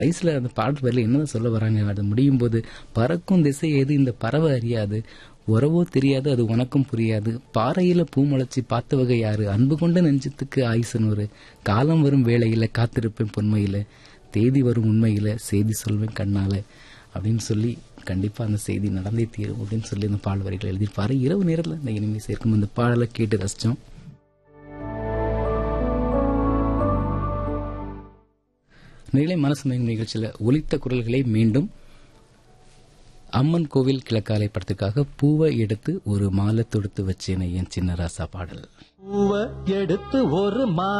வயசுல அந்த பாட்டு வரையில என்ன சொல்ல வராங்க அது முடியும் போது பறக்கும் திசை எது இந்த பறவை அறியாது உறவோ தெரியாது அது உனக்கும் புரியாது பாறையில பூ முளைச்சி பார்த்த வகை யாரு அன்பு கொண்ட நெஞ்சத்துக்கு ஆயுசனூறு காலம் வரும் வேளையில காத்திருப்பேன் பொன்மையில தேதி வரும் உண்மையில செய்தி சொல்வேன் கண்ணால அப்படின்னு சொல்லி கண்டிப்பா அந்த செய்தி நடந்தே தீரும் அப்படின்னு சொல்லி அந்த பாடல் வரிகளை எழுதியிருப்பாரு இரவு நேரத்துல இந்த இனிமே சேர்க்கும் அந்த பாடலை கேட்டு ரசிச்சோம் நிலை மனசு மயங்கும் நிகழ்ச்சியில ஒலித்த குரல்களை மீண்டும் அம்மன் கோவில் கிழக்காலை படத்துக்காக பூவை எடுத்து ஒரு மாலை தொடுத்து வச்சேனே என் சின்ன ராசா பாடல் பூவ எடுத்து ஒரு மா